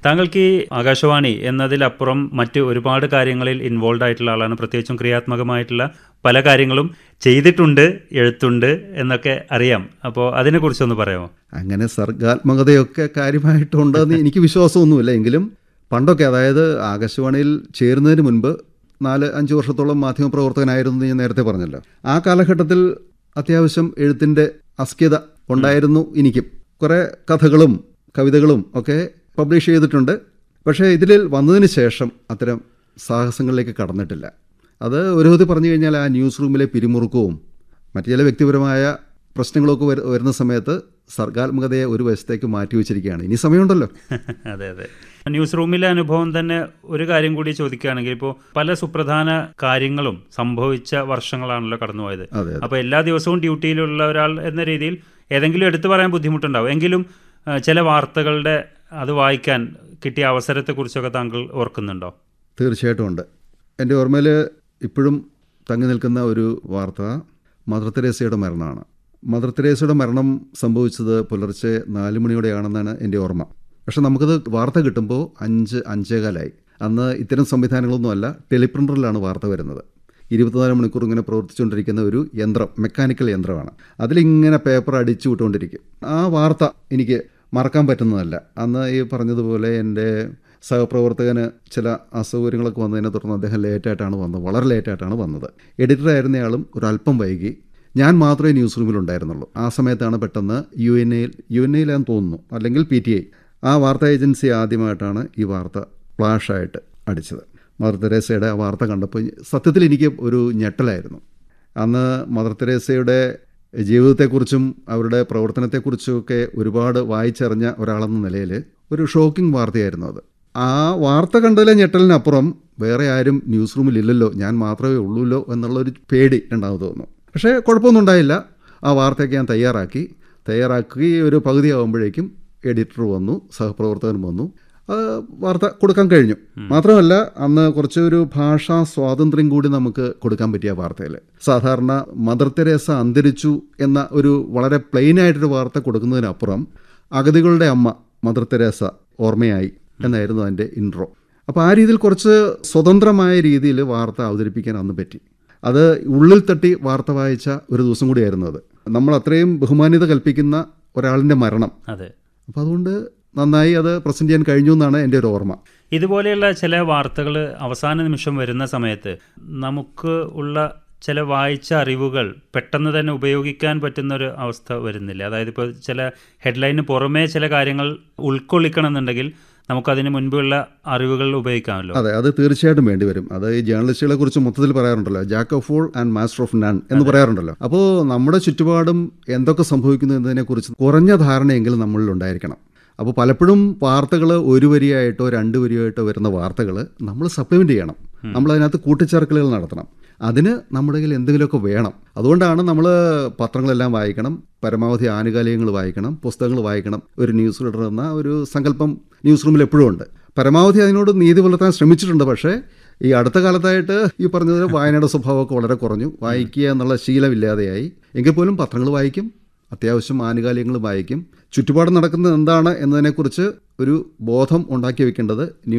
താങ്കൾക്ക് ഈ ആകാശവാണി എന്നതിലപ്പുറം മറ്റ് ഒരുപാട് കാര്യങ്ങളിൽ ഇൻവോൾവ് ആയിട്ടുള്ള ആളാണ് പ്രത്യേകിച്ചും ക്രിയാത്മകമായിട്ടുള്ള പല കാര്യങ്ങളും ചെയ്തിട്ടുണ്ട് എഴുത്തുണ്ട് എന്നൊക്കെ അറിയാം അപ്പോൾ അതിനെക്കുറിച്ചൊന്ന് പറയാമോ അങ്ങനെ സർഗാത്മകതയൊക്കെ കാര്യമായിട്ടുണ്ടെന്ന് എനിക്ക് വിശ്വാസമൊന്നുമില്ല എങ്കിലും പണ്ടൊക്കെ അതായത് ആകാശവാണിയിൽ ചേരുന്നതിന് മുൻപ് നാല് അഞ്ച് വർഷത്തോളം മാധ്യമപ്രവർത്തകനായിരുന്നു എന്ന് ഞാൻ നേരത്തെ പറഞ്ഞല്ലോ ആ കാലഘട്ടത്തിൽ അത്യാവശ്യം എഴുത്തിൻ്റെ അസ്ക്യത ഉണ്ടായിരുന്നു എനിക്കും കുറേ കഥകളും കവിതകളും ഒക്കെ പബ്ലിഷ് ചെയ്തിട്ടുണ്ട് പക്ഷേ ഇതിൽ വന്നതിന് ശേഷം അത്തരം സാഹസങ്ങളിലേക്ക് കടന്നിട്ടില്ല അത് ഒരു വിധത്തിൽ പറഞ്ഞു കഴിഞ്ഞാൽ ആ ന്യൂസ് റൂമിലെ പിരിമുറുക്കവും മറ്റു ചില വ്യക്തിപരമായ പ്രശ്നങ്ങളൊക്കെ വരു- വരുന്ന സമയത്ത് സർഗാത്മകതയെ ഒരു വശത്തേക്ക് മാറ്റി വെച്ചിരിക്കുകയാണ് ഇനി സമയമുണ്ടല്ലോ അതെ അതെ ന്യൂസ് റൂമിലെ അനുഭവം തന്നെ ഒരു കാര്യം കൂടി ചോദിക്കുകയാണെങ്കിൽ ഇപ്പോൾ പല സുപ്രധാന കാര്യങ്ങളും സംഭവിച്ച വർഷങ്ങളാണല്ലോ കടന്നുപോയത് അതെ അപ്പോൾ എല്ലാ ദിവസവും ഡ്യൂട്ടിയിലുള്ള ഒരാൾ എന്ന രീതിയിൽ ഏതെങ്കിലും എടുത്തു പറയാൻ ബുദ്ധിമുട്ടുണ്ടാവും എങ്കിലും ആ, ചില വാർത്തകളുടെ അത് വായിക്കാൻ കിട്ടിയ അവസരത്തെക്കുറിച്ചൊക്കെ താങ്കൾ ഓർക്കുന്നുണ്ടോ തീർച്ചയായിട്ടും ഉണ്ട് എൻ്റെ ഓർമ്മയിൽ ഇപ്പോഴും തങ്ങി നിൽക്കുന്ന ഒരു വാർത്ത മദർ തെരേസയുടെ മരണമാണ് മദർ തെരേസയുടെ മരണം സംഭവിച്ചത് പുലർച്ചെ നാല് മണിയോടെയാണെന്നാണ് എൻ്റെ ഓർമ്മ പക്ഷെ നമുക്കത് വാർത്ത കിട്ടുമ്പോൾ അഞ്ച് അഞ്ചേകാലായി അന്ന് ഇത്തരം സംവിധാനങ്ങളൊന്നുമല്ല ടെലിപ്രിൻ്ററിലാണ് വാർത്ത വരുന്നത് ഇരുപത്തിനാല് മണിക്കൂർ ഇങ്ങനെ പ്രവർത്തിച്ചുകൊണ്ടിരിക്കുന്ന ഒരു യന്ത്രം മെക്കാനിക്കൽ യന്ത്രമാണ് അതിലിങ്ങനെ പേപ്പർ അടിച്ചു വിട്ടുകൊണ്ടിരിക്കും ആ വാർത്ത എനിക്ക് മറക്കാൻ പറ്റുന്നതല്ല അന്ന് ഈ പറഞ്ഞതുപോലെ എൻ്റെ സഹപ്രവർത്തകന് ചില അസൗകര്യങ്ങളൊക്കെ വന്നതിനെ തുടർന്ന് അദ്ദേഹം ലേറ്റായിട്ടാണ് വന്നത് വളരെ ലേറ്റായിട്ടാണ് വന്നത് എഡിറ്ററായിരുന്നയാളും ഒരല്പം വൈകി ഞാൻ മാത്രമേ ന്യൂസ് റൂമിൽ ഉണ്ടായിരുന്നുള്ളൂ ആ സമയത്താണ് പെട്ടെന്ന് യു എൻ എയിൽ യു എൻ എയിലാന്ന് തോന്നുന്നു അല്ലെങ്കിൽ പി ടി ഐ ആ വാർത്താ ഏജൻസി ആദ്യമായിട്ടാണ് ഈ വാർത്ത ഫ്ലാഷായിട്ട് അടിച്ചത് മദർ തെരേസയുടെ ആ വാർത്ത കണ്ടപ്പോൾ സത്യത്തിൽ എനിക്ക് ഒരു ഞെട്ടലായിരുന്നു അന്ന് മദർ തെരേസയുടെ ജീവിതത്തെക്കുറിച്ചും അവരുടെ പ്രവർത്തനത്തെക്കുറിച്ചുമൊക്കെ ഒരുപാട് വായിച്ചറിഞ്ഞ ഒരാളെന്ന നിലയിൽ ഒരു ഷോക്കിംഗ് വാർത്തയായിരുന്നു അത് ആ വാർത്ത കണ്ടതിലെ ഞെട്ടലിനപ്പുറം വേറെ ആരും ന്യൂസ് റൂമിൽ ഇല്ലല്ലോ ഞാൻ മാത്രമേ ഉള്ളൂല്ലോ എന്നുള്ളൊരു പേടി രണ്ടാമത് തോന്നുന്നു പക്ഷേ കുഴപ്പമൊന്നും ഉണ്ടായില്ല ആ വാർത്തയൊക്കെ ഞാൻ തയ്യാറാക്കി തയ്യാറാക്കി ഒരു പകുതി ആകുമ്പോഴേക്കും എഡിറ്റർ വന്നു സഹപ്രവർത്തകൻ വന്നു അത് വാർത്ത കൊടുക്കാൻ കഴിഞ്ഞു മാത്രമല്ല അന്ന് കുറച്ചൊരു ഭാഷാ സ്വാതന്ത്ര്യം കൂടി നമുക്ക് കൊടുക്കാൻ പറ്റിയ വാർത്തയിൽ സാധാരണ മദർ തെരേസ അന്തരിച്ചു എന്ന ഒരു വളരെ പ്ലെയിൻ ആയിട്ടൊരു വാർത്ത കൊടുക്കുന്നതിനപ്പുറം അഗതികളുടെ അമ്മ മദർ തെരേസ ഓർമ്മയായി എന്നായിരുന്നു അതിൻ്റെ ഇൻട്രോ അപ്പോൾ ആ രീതിയിൽ കുറച്ച് സ്വതന്ത്രമായ രീതിയിൽ വാർത്ത അവതരിപ്പിക്കാൻ അന്ന് പറ്റി അത് ഉള്ളിൽ തട്ടി വാർത്ത വായിച്ച ഒരു ദിവസം കൂടിയായിരുന്നു അത് നമ്മൾ അത്രയും ബഹുമാന്യത കൽപ്പിക്കുന്ന ഒരാളിൻ്റെ മരണം അതെ അപ്പോൾ അതുകൊണ്ട് നന്നായി അത് പ്രസൻറ്റ് ചെയ്യാൻ കഴിഞ്ഞു എന്നാണ് എൻ്റെ ഒരു ഓർമ്മ ഇതുപോലെയുള്ള ചില വാർത്തകൾ അവസാന നിമിഷം വരുന്ന സമയത്ത് നമുക്ക് ഉള്ള ചില വായിച്ച അറിവുകൾ പെട്ടെന്ന് തന്നെ ഉപയോഗിക്കാൻ പറ്റുന്ന ഒരു അവസ്ഥ വരുന്നില്ല അതായത് ഇപ്പോൾ ചില ഹെഡ്ലൈന് പുറമേ ചില കാര്യങ്ങൾ ഉൾക്കൊള്ളിക്കണം എന്നുണ്ടെങ്കിൽ നമുക്കതിന് മുൻപുള്ള അറിവുകൾ ഉപയോഗിക്കാമല്ലോ അതെ അത് തീർച്ചയായിട്ടും വേണ്ടി വരും അത് ഈ ജേർണലിസ്റ്റുകളെ കുറിച്ച് മൊത്തത്തിൽ പറയാറുണ്ടല്ലോ jack of all and master of none എന്ന് പറയാറുണ്ടല്ലോ അപ്പോൾ നമ്മുടെ ചുറ്റുപാടും എന്തൊക്കെ സംഭവിക്കുന്നു എന്നതിനെക്കുറിച്ച് കുറഞ്ഞ ധാരണയെങ്കിലും നമ്മളിൽ ഉണ്ടായിരിക്കണം അപ്പോൾ പലപ്പോഴും വാർത്തകൾ ഒരു വരിയായിട്ടോ രണ്ട് വരിയായിട്ടോ വരുന്ന വാർത്തകൾ നമ്മൾ സപ്ലിമെൻ്റ് ചെയ്യണം നമ്മൾ അതിനകത്ത് കൂട്ടിച്ചേർക്കലുകൾ നടത്തണം അതിന് നമ്മുടെ കയ്യിൽ എന്തെങ്കിലുമൊക്കെ വേണം അതുകൊണ്ടാണ് നമ്മൾ പത്രങ്ങളെല്ലാം വായിക്കണം പരമാവധി ആനുകാലികങ്ങൾ വായിക്കണം പുസ്തകങ്ങൾ വായിക്കണം ഒരു ന്യൂസ് റീഡർ എന്ന ഒരു സങ്കല്പം ന്യൂസ് റൂമിൽ എപ്പോഴും ഉണ്ട് പരമാവധി അതിനോട് നീതി പുലർത്താൻ ശ്രമിച്ചിട്ടുണ്ട് പക്ഷേ ഈ അടുത്ത കാലത്തായിട്ട് ഈ പറഞ്ഞത് വായനയുടെ സ്വഭാവമൊക്കെ വളരെ കുറഞ്ഞു വായിക്കുക എന്നുള്ള ശീലമില്ലാതെയായി എങ്കിൽ പോലും പത്രങ്ങൾ വായിക്കും അത്യാവശ്യം ആനുകാലികങ്ങൾ വായിക്കും ചുറ്റുപാട് നടക്കുന്നത് എന്താണ് എന്നതിനെക്കുറിച്ച് ഒരു ബോധം ഉണ്ടാക്കി വെക്കേണ്ടത്